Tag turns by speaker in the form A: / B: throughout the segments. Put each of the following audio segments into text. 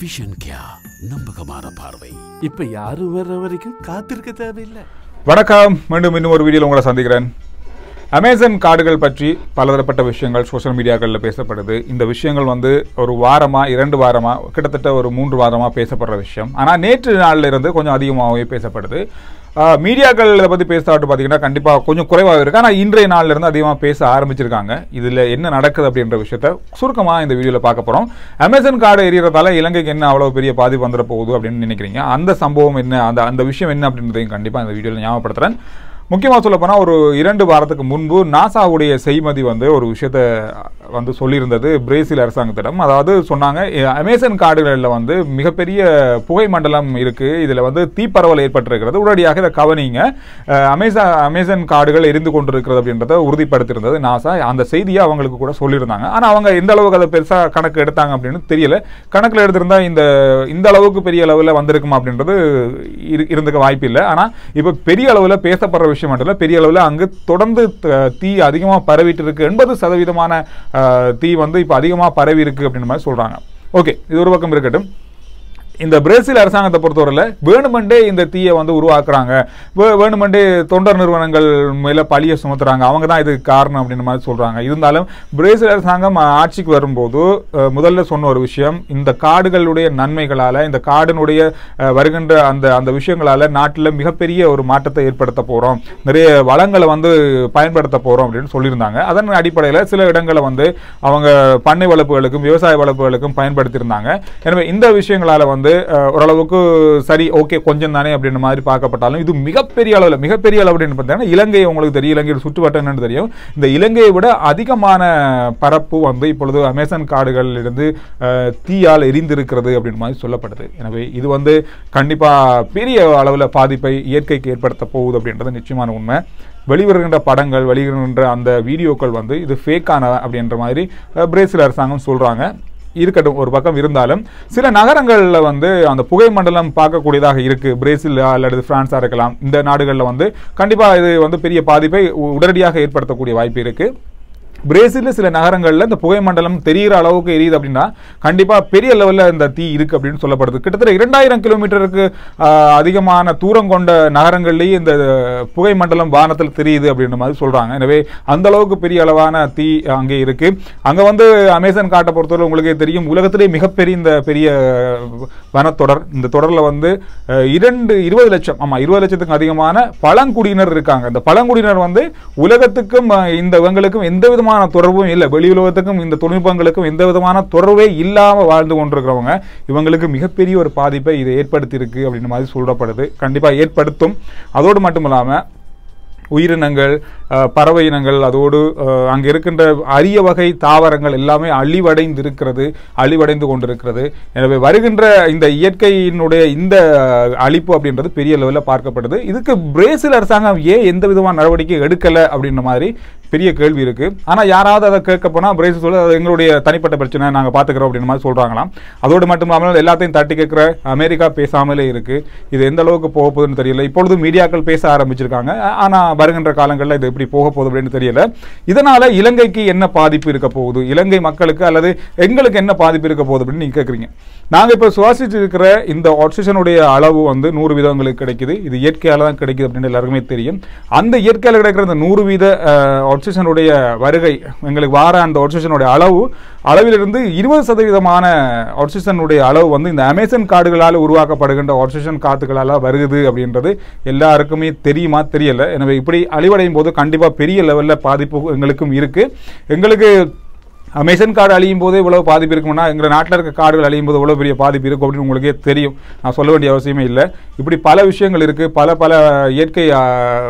A: vision கியா நம்பகமான பார்வை
B: இப்ப யாரும் வர்ற வரைக்கும் காத்திருக்க தேவையில்லை
C: வணக்கம் மீண்டும் இன்னும் ஒரு வீடியோவில் உங்களை சந்திக்கிறேன் அமேசான் கார்டுகள் பற்றி பலதரப்பட்ட விஷயங்கள் சோஷியல் மீடியாக்களில் பேசப்படுது இந்த விஷயங்கள் வந்து ஒரு வாரமாக இரண்டு வாரமாக கிட்டத்தட்ட ஒரு மூன்று வாரமாக பேசப்படுற விஷயம் ஆனால் நேற்று நாளில் இருந்து கொஞ்சம் அதிகமாகவே பேசப்படுது ஆஹ், மீடியாக்கள் இதை பற்றி பேசாட்டு பார்த்தீங்கன்னா கண்டிப்பாக கொஞ்சம் குறைவாக இருக்குது ஆனால் இன்றைய நாள்ல இருந்து அதிகமாக பேச ஆரம்பிச்சிருக்காங்க இதில் என்ன நடக்குது அப்படின்ற விஷயத்த சுருக்கமாக இந்த வீடியோவில் பார்க்க போகிறோம் அமேசான் கார்டு எரியறதால இலங்கைக்கு என்ன அவ்வளோ பெரிய பாதிப்பு வந்துட போகுது அப்படின்னு நினைக்கிறீங்க அந்த சம்பவம் என்ன அந்த அந்த விஷயம் என்ன அப்படின்றதையும் கண்டிப்பாக இந்த வீடியோவில் ஞாபகப்படுத்துகிறேன் முக்கியமாக சொல்ல போனால் ஒரு இரண்டு வாரத்துக்கு முன்பு நாசாவுடைய செய்மதி வந்து ஒரு விஷயத்த வந்து சொல்லியிருந்தது பிரேசில் அரசாங்கத்திடம் அதாவது சொன்னாங்க "எ- அமேசான் காடுகளில் வந்து மிகப்பெரிய புகை மண்டலம் இருக்குது இதில் வந்து தீப்பரவல் ஏற்பட்டிருக்கிறது உடனடியாக இதை கவனிங்க அஹ், அமேசா அமேசான் காடுகள் எரிந்து கொண்டிருக்கிறது அப்படின்றத உறுதிப்படுத்தியிருந்தது நாசா அந்த செய்தியை அவங்களுக்கு கூட சொல்லியிருந்தாங்க ஆனால் அவங்க எந்த அளவுக்கு அதை பெருசாக கணக்கு எடுத்தாங்க அப்படின்னு தெரியல கணக்கில் எடுத்திருந்தா இந்த இந்த அளவுக்கு பெரிய அளவில் வந்திருக்குமா அப்படின்றது இரு- இருந்துக்க வாய்ப்பு இல்லை ஆனால் இப்போ பெரிய அளவில் பேசப்படுற விஷயம் மட்டும் இல்லை பெரிய அளவில் அங்கு தொடர்ந்து த- தீ அதிகமாக பரவிட்டு இருக்கு எண்பது சதவீதமான அஹ், தீ வந்து இப்போ அதிகமாக பரவி இருக்கு அப்படின்ற மாதிரி சொல்கிறாங்க ஓகே இது ஒரு பக்கம் இருக்கட்டும் இந்த பிரேசில் அரசாங்கத்தை பொறுத்தவரையில் வேணுமெண்டே இந்த தீயை வந்து உருவாக்குறாங்க வே- வேணுமெண்டே தொண்டர் நிறுவனங்கள் மேலே பழியை சுமத்துறாங்க அவங்க தான் இதுக்கு காரணம் அப்படின்ற மாதிரி சொல்கிறாங்க இருந்தாலும் பிரேசில் அரசாங்கம் அஹ், ஆட்சிக்கு வரும்போது அஹ், முதல்ல சொன்ன ஒரு விஷயம் இந்த காடுகளுடைய நன்மைகளால் இந்த காடினுடைய அஹ், வருகின்ற அந்த அந்த விஷயங்களால் நாட்டில் மிகப்பெரிய ஒரு மாற்றத்தை ஏற்படுத்த போகிறோம் நிறைய வளங்களை வந்து பயன்படுத்த போகிறோம் அப்படின்னு சொல்லியிருந்தாங்க அதன் அடிப்படையில் சில இடங்களை வந்து அவங்க பண்ணை வளர்ப்புகளுக்கும் விவசாய வளர்ப்புகளுக்கும் பயன்படுத்தியிருந்தாங்க எனவே இந்த விஷயங்களால வந்து அஹ், ஓரளவுக்கு சரி ஓகே கொஞ்சம் தானே அப்படின்ற மாதிரி பார்க்கப்பட்டாலும் இது மிகப்பெரிய அளவில் மிகப்பெரிய அளவு அப்படின்னு பார்த்தீங்கன்னா இலங்கை உங்களுக்கு தெரியும் இலங்கையோட சுற்றுவட்டம் என்னன்னு தெரியும் இந்த இலங்கையை விட அதிகமான பரப்பு வந்து இப்பொழுது அமேசான் காடுகளில் இருந்து அஹ், தீயால் எரிந்திருக்கிறது அப்படின்னு மாதிரி சொல்லப்படுது எனவே இது வந்து கண்டிப்பாக பெரிய அளவில் பாதிப்பை இயற்கைக்கு ஏற்படுத்த போகுது அப்படின்றது நிச்சயமான உண்மை வெளிவருகின்ற படங்கள் வெளிவருகின்ற அந்த வீடியோக்கள் வந்து இது ஃபேக்கான அப்படின்ற மாதிரி அஹ், பிரேசில் அரசாங்கம் சொல்கிறாங்க இருக்கட்டும் ஒரு பக்கம் இருந்தாலும் சில நகரங்களில் வந்து அந்த புகை மண்டலம் பார்க்கக்கூடியதாக இருக்குது பிரேசில் அல்லது பிரான்ஸாக இருக்கலாம் இந்த நாடுகளில் வந்து கண்டிப்பாக இது வந்து பெரிய பாதிப்பை உ- உடனடியாக ஏற்படுத்தக்கூடிய வாய்ப்பு இருக்குது பிரேசிலில் சில நகரங்களில் இந்த புகை மண்டலம் தெரிகிற அளவுக்கு எரியுது அப்படின்னா கண்டிப்பாக பெரிய லெவலில் இந்த தீ இருக்குது அப்படின்னு சொல்லப்படுது கிட்டத்தட்ட இரண்டாயிரம் கிலோமீட்டருக்கு ஆஹ், அதிகமான தூரம் கொண்ட நகரங்கள்லேயே இந்த புகை மண்டலம் வானத்தில் தெரியுது அப்படின்ற மாதிரி சொல்கிறாங்க எனவே அந்த அளவுக்கு பெரிய அளவான தீ அங்கே இருக்குது அங்கே வந்து அமேசான் காட்டை பொறுத்தவரை உங்களுக்கே தெரியும் உலகத்திலே மிகப்பெரிய இந்த பெரிய வனத்தொடர் இந்த தொடரில் வந்து அஹ், இரண்டு இருபது லட்சம் ஆமாம் இருபது லட்சத்துக்கும் அதிகமான பழங்குடியினர் இருக்காங்க இந்த பழங்குடியினர் வந்து உலகத்துக்கும் அஹ், இந்த இவங்களுக்கும் எந்த விதமான தொடர்பும் இல்லை வெளி உலகத்துக்கும் இந்த தொழில்நுட்பங்களுக்கும் எந்த விதமான தொடர்பே இல்லாமல் வாழ்ந்து கொண்டிருக்கிறவங்க இவங்களுக்கு மிகப்பெரிய ஒரு பாதிப்பை இது ஏற்படுத்தியிருக்கு அப்படின்ற மாதிரி சொல்லப்படுது கண்டிப்பாக ஏற்படுத்தும் அதோடு மட்டும் இல்லாமல் உயிரினங்கள் அஹ், பறவை இனங்கள் அதோடு அஹ், அங்கே இருக்கின்ற அரிய வகை தாவரங்கள் எல்லாமே அழிவடைந்து இருக்கிறது அழிவடைந்து கொண்டிருக்கிறது எனவே வருகின்ற இந்த இயற்கையினுடைய இந்த அஹ், அழிப்பு அப்படின்றது பெரிய லெவலில் பார்க்கப்படுது இதுக்கு பிரேசில் அரசாங்கம் ஏன் எந்த விதமான நடவடிக்கை எடுக்கலை அப்படின்ற மாதிரி பெரிய கேள்வி இருக்கு ஆனால் யாராவது அதை கேட்க போனால் பிரேசில் சொல்ல அது எங்களுடைய தனிப்பட்ட பிரச்சனை நாங்கள் பார்த்துக்கிறோம் அப்படின்ற மாதிரி சொல்கிறாங்களாம் அதோடு மட்டும் இல்லாமல் எல்லாத்தையும் தட்டி கேட்குற அமெரிக்கா பேசாமலே இருக்கு இது எந்த அளவுக்கு போக போகுதுன்னு தெரியல இப்பொழுது மீடியாக்கள் பேச ஆரம்பிச்சிருக்காங்க ஆனால் வருகின்ற காலங்களில் இது எப்படி போக போகுது அப்படின்னு தெரியல இதனால இலங்கைக்கு என்ன பாதிப்பு இருக்க போகுது இலங்கை மக்களுக்கு அல்லது எங்களுக்கு என்ன பாதிப்பு இருக்க போகுது அப்படின்னு நீங்கள் கேட்குறீங்க நாங்கள் இப்போ சுவாசிச்சு இருக்கிற இந்த ஆக்சிஜனுடைய அளவு வந்து நூறு வீதங்களுக்கு கிடைக்குது இது இயற்கையால் தான் கிடைக்குது அப்படின்னு எல்லாருக்குமே தெரியும் அந்த இயற்கையால் கிடைக்கிற அந்த நூறு வீத அஹ், ஆக்சிஜனுடைய வருகை எங்களுக்கு வார அந்த ஆக்சிஜனுடைய அளவு அளவிலிருந்து இருபது சதவீதமான ஆக்சிஜனுடைய அளவு வந்து இந்த அமேசான் காடுகளால் உருவாக்கப்படுகின்ற ஆக்சிஜன் காத்துகளால் வருகுது அப்படின்றது எல்லாருக்குமே தெரியுமா தெரியல எனவே இப்படி அழிவடையும் போது கண்டிப்பாக பெரிய லெவலில் பாதிப்பு எங்களுக்கும் இருக்குது எங்களுக்கு அமேசான் காடு அழியும் போது இவ்வளவு பாதிப்பு இருக்கும்னா எங்கள் நாட்டில் இருக்க காடுகள் அழியும் போது இவ்வளோ பெரிய பாதிப்பு இருக்கும் அப்படின்னு உங்களுக்கே தெரியும் நான் சொல்ல வேண்டிய அவசியமே இல்லை இப்படி பல விஷயங்கள் இருக்குது பல பல இயற்கை ஆ,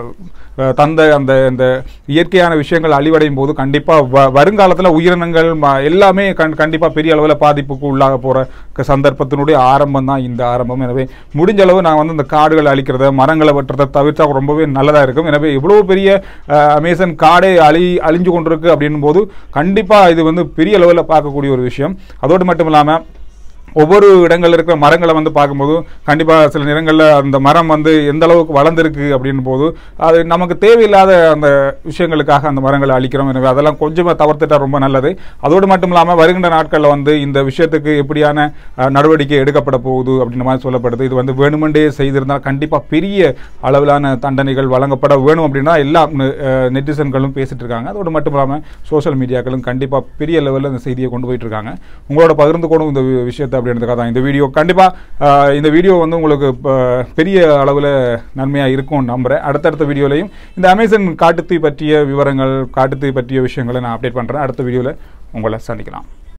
C: அஹ், தந்த அந்த இந்த இயற்கையான விஷயங்கள் அழிவடையும் போது கண்டிப்பாக வ வருங்காலத்தில் உயிரினங்கள் ம- எல்லாமே கண் கண்டிப்பாக பெரிய அளவில் பாதிப்புக்கு உள்ளாக போகிற சந்தர்ப்பத்தினுடைய ஆரம்பம் தான் இந்த ஆரம்பம் எனவே முடிஞ்ச அளவு நான் வந்து இந்த காடுகள் அழிக்கிறத மரங்களை வெட்டுறதை தவிர்த்தா ரொம்பவே நல்லதாக இருக்கும் எனவே இவ்வளோ பெரிய அஹ், அமேசான் காடே அழி அழிஞ்சு கொண்டிருக்கு அப்படின்னும் போது கண்டிப்பாக இது வந்து பெரிய லெவலில் பார்க்கக்கூடிய ஒரு விஷயம் அதோடு மட்டும் இல்லாமல் ஒவ்வொரு இடங்கள்ல இருக்கிற மரங்களை வந்து பார்க்கும்போது கண்டிப்பாக சில நேரங்களில் அந்த மரம் வந்து எந்த அளவுக்கு வளர்ந்துருக்கு அப்படின் போது அது நமக்கு தேவையில்லாத அந்த விஷயங்களுக்காக அந்த மரங்களை அழிக்கிறோம் எனவே அதெல்லாம் கொஞ்சமாக தவிர்த்துட்டா ரொம்ப நல்லது அதோடு மட்டும் இல்லாமல் வருகின்ற நாட்களில் வந்து இந்த விஷயத்துக்கு எப்படியான அஹ், நடவடிக்கை எடுக்கப்பட போகுது அப்படின்ற மாதிரி சொல்லப்படுது இது வந்து வேணுமென்றே செய்திருந்தால் கண்டிப்பாக பெரிய அளவிலான தண்டனைகள் வழங்கப்பட வேணும் அப்படின்னா எல்லா நெட்டிசன்களும் பேசிட்டு இருக்காங்க அதோடு மட்டும் இல்லாமல் சோஷியல் மீடியாக்களும் கண்டிப்பாக பெரிய லெவலில் இந்த செய்தியை கொண்டு போயிட்டு இருக்காங்க உங்களோட பகிர்ந்து கொண்டு இந்த வி- விஷயத்தை அப்படின்றதுக்காக தான் இந்த வீடியோ கண்டிப்பாக இந்த வீடியோ வந்து உங்களுக்கு ப- பெரிய அளவில் நன்மையாக இருக்கும் நம்புகிறேன் அடுத்தடுத்த வீடியோலையும் இந்த அமேசான் காட்டுத்தீ பற்றிய விவரங்கள் காட்டுத்தீ பற்றிய விஷயங்களை நான் அப்டேட் பண்ணுறேன் அடுத்த வீடியோவில் உங்களை சந்திக்கலாம்